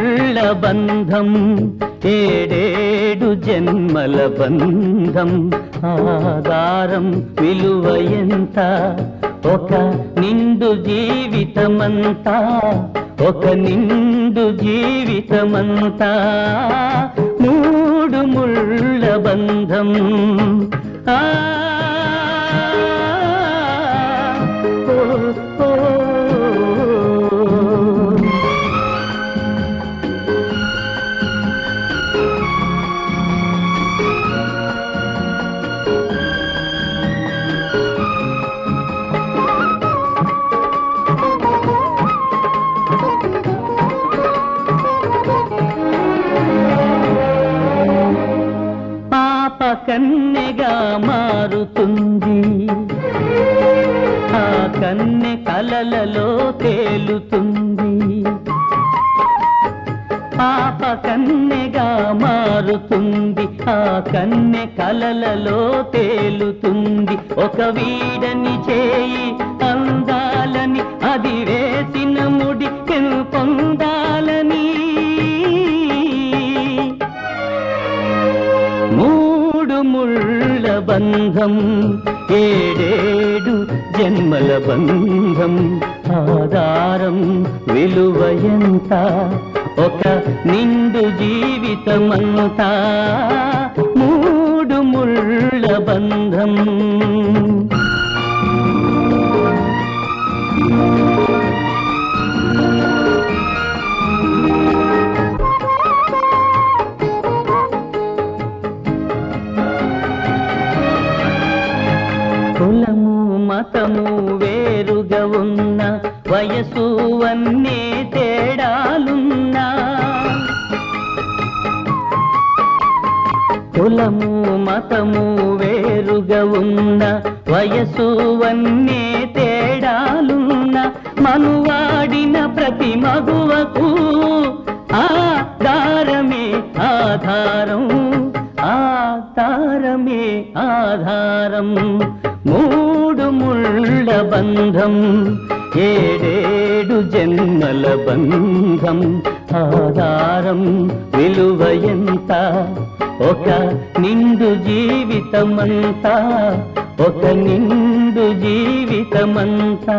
ముళ్ళ బంధం ఏడేడు జన్మల బంధం ఆధారం విలువ ఎంత ఒక నిండు జీవితమంతా ఒక నిండు జీవితమంతా మూడు ముళ్ళ బంధం ఆ ఓ, ఓ, ఓ. పాప కన్నెగా మారుతుంది ఆ కన్నె కలలలో తేలుతుంది పాప కన్నెగా మారుతుంది ఆ కన్నె కలలలో తేలుతుంది ఒక వీడని చేయి అందాలని అది వేసిన ముడి పొందాలని మూడు ముళ్ళ బంధం ఏడేడు జన్మల బంధం ఆధారం విలువ ఎంత ఒక నిండు జీవితమంతా మూడు ముళ్ళ బంధం కులము మతము వేరుగా ఉన్న వయసు అన్నీ తేడాలున్నా కులము మతము వేరుగా ఉన్న వయసు అన్నీ తేడాలున్న మనువాడిన ప్రతి మగువకు ఆధారమే ఆధారం ఆధారమే ఆధారం మూడు ముళ్ళ బంధం ఏడేడు జన్మల బంధం ఆధారం విలువ ఎంత ఒక నిండు జీవితమంతా ఒక నిండు జీవితమంతా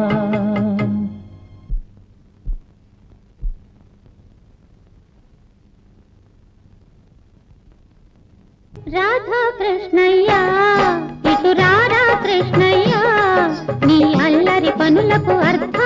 రాధా కృష్ణయ్య ఇటు రారా కృష్ణయ్య నీ అల్లరి పనులకు అర్థం